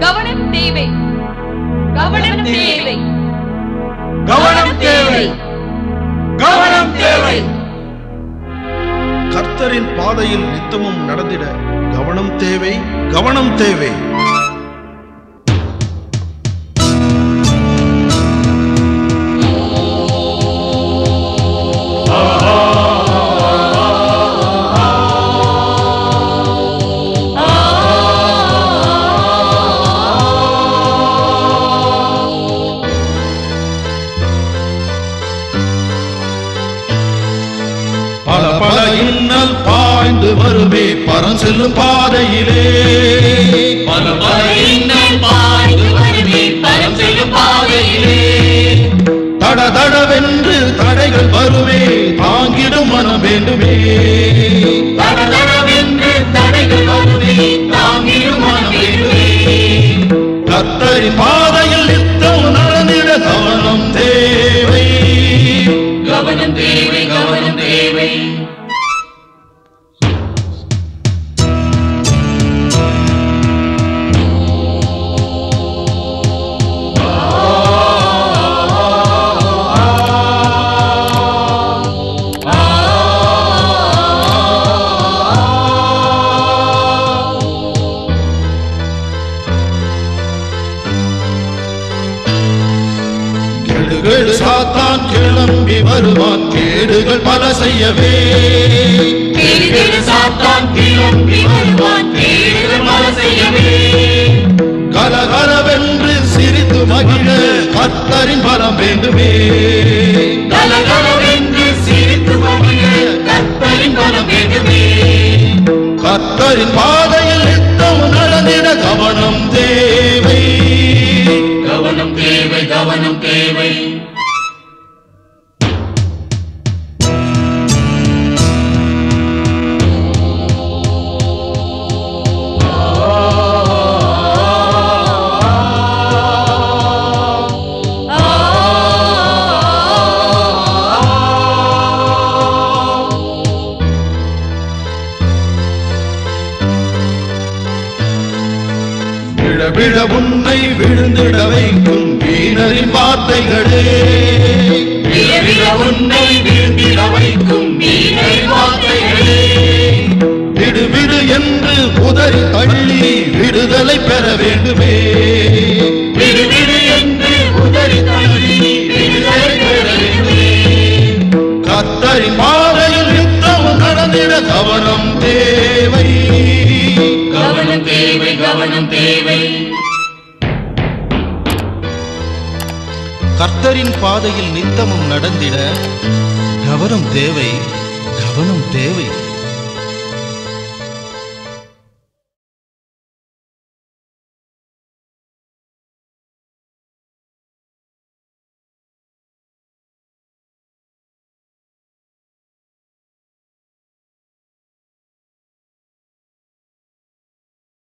கவனம் தேவை கவனம் தேவை கவனம் தேவை கவனம் தேவை கர்த்தரின் பாதையில் நித்தமும் நடந்திட கவனம் தேவை கவனம் தேவை பல பல இன்னல் பாய்ந்து வருமே பரம் செல்லும் பாதையிலே பல பல இன்னல் பாய்ந்து வருமே பரம் செல்லும் பாதையிலே தட தடவென்று தடைகள் வருமே தாங்கிடும் மனம் வேண்டுமே தடதடவென்று தடைகள் வருமே தாங்கிடும் மனம் வேண்டுமே கத்தரின் பாதையில் நித்தம் நடந்திட கவனம் தேவை கவனம் தேவை கவனம் தேவை கெடுகள் சாத்தான் கிளம்பி வருவான் கேடுகள் பல செய்யவே கேடுகெடு சாத்தான் கிளம்பி வருவான் கேடுகள் மழை செய்யவே கலகலவென்று சிரித்து மகிழ கத்தரின் பலம் வேண்டுமே கலகலவென்று சிரித்து மகிழ கத்தரின் மனம் வேண்டுமே கத்தரின் பாதையில் நித்தம் நடந்திட கவனம் தேவை கவனம் தேவை கவனம் தேவை விழ விழ உன்னை விழுந்திட வைக்கும் வீணரின் வார்த்தைகளே விழவிழ உன்னை வீழ்ந்திட வைக்கும் வீணை வார்த்தைகளே விடு விடு என்று உதறி தள்ளி விடுதலை பெற வேண்டுமே விடு விடு என்று உதறி தள்ளி விடுதலை பெற வேண்டுமே கத்தரின் பாதையில் நித்தம் நடந்திட கவனம் தேவை கவனம் தேவை கவனம் தேவை கர்த்தரின் பாதையில் நித்தமும் நடந்திட கவனம் தேவை கவனம் தேவை